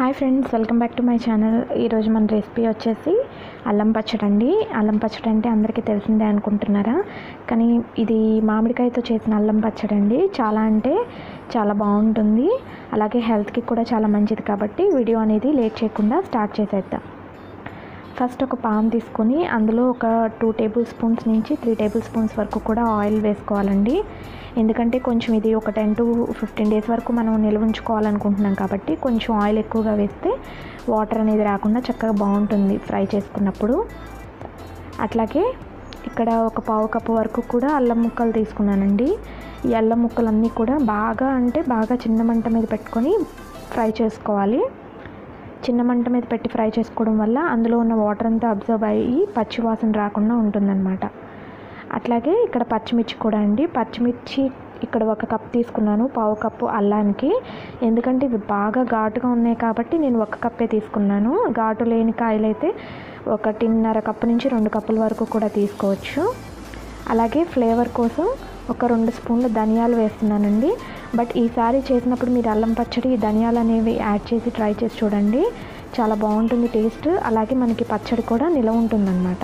hi friends welcome back to my channel ఈరోజు మన recipe వచ్చేసి అల్లం పచ్చడి అండి అల్లం పచ్చడి అంటే అందరికీ తెలిసిందే అనుకుంటున్నారా కానీ ఇది మామిడికాయతో చేసిన అల్లం పచ్చడి అండి చాలా అంటే చాలా బాగుంటుంది అలాగే హెల్త్కి కూడా చాలా మంచిది కాబట్టి వీడియో అనేది లేట్ చేయకుండా స్టార్ట్ చేసేద్దాం ఫస్ట్ ఒక పాన్ తీసుకొని అందులో ఒక టూ టేబుల్ స్పూన్స్ నుంచి త్రీ టేబుల్ స్పూన్స్ వరకు కూడా ఆయిల్ వేసుకోవాలండి ఎందుకంటే కొంచెం ఇది ఒక టెన్ టు ఫిఫ్టీన్ డేస్ వరకు మనం నిల్వ ఉంచుకోవాలనుకుంటున్నాం కాబట్టి కొంచెం ఆయిల్ ఎక్కువగా వేస్తే వాటర్ అనేది రాకుండా చక్కగా బాగుంటుంది ఫ్రై చేసుకున్నప్పుడు అట్లాగే ఇక్కడ ఒక పావు కప్పు వరకు కూడా అల్లం ముక్కలు తీసుకున్నానండి ఈ అల్లం ముక్కలన్నీ కూడా బాగా అంటే బాగా చిన్న మంట మీద పెట్టుకొని ఫ్రై చేసుకోవాలి చిన్న మంట మీద పెట్టి ఫ్రై చేసుకోవడం వల్ల అందులో ఉన్న వాటర్ అంతా అబ్జర్వ్ అయ్యి పచ్చి వాసన రాకుండా ఉంటుందన్నమాట అట్లాగే ఇక్కడ పచ్చిమిర్చి కూడా అండి పచ్చిమిర్చి ఇక్కడ ఒక కప్ తీసుకున్నాను పావు కప్పు అల్లానికి ఎందుకంటే ఇవి బాగా ఘాటుగా ఉన్నాయి కాబట్టి నేను ఒక కప్పే తీసుకున్నాను ఘాటు లేని కాయలు అయితే ఒకటిన్నర కప్పు నుంచి రెండు కప్పుల వరకు కూడా తీసుకోవచ్చు అలాగే ఫ్లేవర్ కోసం ఒక రెండు స్పూన్ల ధనియాలు వేస్తున్నానండి బట్ ఈసారి చేసినప్పుడు మీరు అల్లం పచ్చడి ధనియాలు అనేవి యాడ్ చేసి ట్రై చేసి చూడండి చాలా బాగుంటుంది టేస్ట్ అలాగే మనకి పచ్చడి కూడా నిలవ ఉంటుందన్నమాట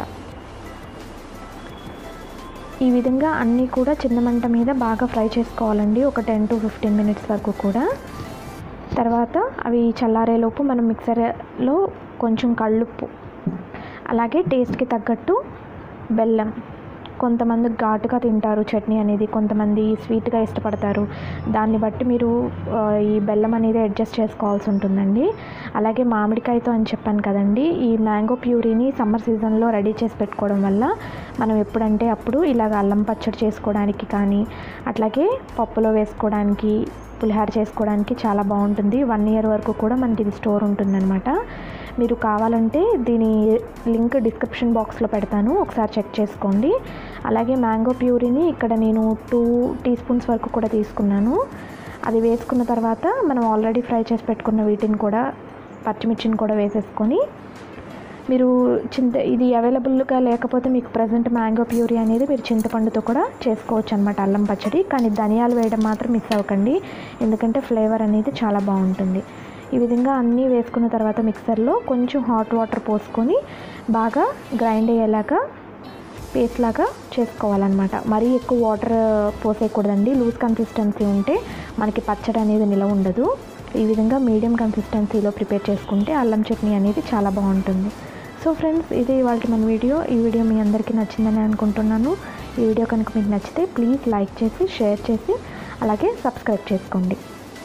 ఈ విధంగా అన్నీ కూడా చిన్న మంట మీద బాగా ఫ్రై చేసుకోవాలండి ఒక టెన్ టు ఫిఫ్టీన్ మినిట్స్ వరకు కూడా తర్వాత అవి చల్లారేలోపు మనం మిక్సర్లో కొంచెం కళ్ళుప్పు అలాగే టేస్ట్కి తగ్గట్టు బెల్లం కొంతమంది ఘాటుగా తింటారు చట్నీ అనేది కొంతమంది స్వీట్గా ఇష్టపడతారు దాన్ని బట్టి మీరు ఆ, ఈ బెల్లం అనేది అడ్జస్ట్ చేసుకోవాల్సి ఉంటుందండి అలాగే మామిడికాయతో అని చెప్పాను కదండి ఈ మ్యాంగో ప్యూరీని సమ్మర్ సీజన్లో రెడీ చేసి పెట్టుకోవడం వల్ల మనం ఎప్పుడంటే అప్పుడు ఇలాగ అల్లం పచ్చడి చేసుకోవడానికి కానీ అట్లాగే పప్పులో వేసుకోవడానికి పులిహార చేసుకోవడానికి చాలా బాగుంటుంది వన్ ఇయర్ వరకు కూడా మనకి ఇది స్టోర్ ఉంటుందన్నమాట మీరు కావాలంటే దీని లింక్ డిస్క్రిప్షన్ బాక్స్లో పెడతాను ఒకసారి చెక్ చేసుకోండి అలాగే మ్యాంగో ప్యూరీని ఇక్కడ నేను టూ టీ స్పూన్స్ వరకు కూడా తీసుకున్నాను అది వేసుకున్న తర్వాత మనం ఆల్రెడీ ఫ్రై చేసి పెట్టుకున్న వీటిని కూడా పచ్చిమిర్చిని కూడా వేసేసుకొని మీరు చింత ఇది అవైలబుల్గా లేకపోతే మీకు ప్రజెంట్ మ్యాంగో ప్యూరీ అనేది మీరు చింతపండుతో కూడా చేసుకోవచ్చు అనమాట అల్లం పచ్చడి కానీ ధనియాలు వేయడం మాత్రం మిస్ అవ్వకండి ఎందుకంటే ఫ్లేవర్ అనేది చాలా బాగుంటుంది ఈ విధంగా అన్నీ వేసుకున్న తర్వాత మిక్సర్లో కొంచెం హాట్ వాటర్ పోసుకొని బాగా గ్రైండ్ అయ్యేలాగా పేస్ట్ లాగా చేసుకోవాలన్నమాట మరీ ఎక్కువ వాటర్ పోసేయకూడదండి లూజ్ కన్సిస్టెన్సీ ఉంటే మనకి పచ్చడి అనేది నిలవ ఉండదు ఈ విధంగా మీడియం కన్సిస్టెన్సీలో ప్రిపేర్ చేసుకుంటే అల్లం చట్నీ అనేది చాలా బాగుంటుంది సో ఫ్రెండ్స్ ఇది ఇవాళ మన వీడియో ఈ వీడియో మీ అందరికీ నచ్చిందని అనుకుంటున్నాను ఈ వీడియో కనుక మీకు నచ్చితే ప్లీజ్ లైక్ చేసి షేర్ చేసి అలాగే సబ్స్క్రైబ్ చేసుకోండి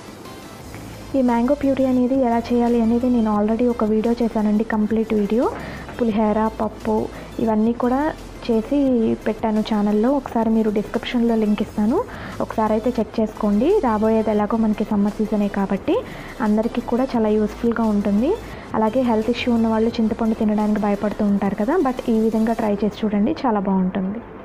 ఈ మ్యాంగో ప్యూరీ అనేది ఎలా చేయాలి అనేది నేను ఆల్రెడీ ఒక వీడియో చేశానండి కంప్లీట్ వీడియో పులిహోర పప్పు ఇవన్నీ కూడా చేసి పెట్టాను ఛానల్లో ఒకసారి మీరు డిస్క్రిప్షన్లో లింక్ ఇస్తాను ఒకసారి అయితే చెక్ చేసుకోండి రాబోయేది ఎలాగో మనకి సమ్మర్ సీజనే కాబట్టి అందరికీ కూడా చాలా యూస్ఫుల్గా ఉంటుంది అలాగే హెల్త్ ఇష్యూ ఉన్న వాళ్ళు చింతపండు తినడానికి భయపడుతూ ఉంటారు కదా బట్ ఈ విధంగా ట్రై చేసి చూడండి చాలా బాగుంటుంది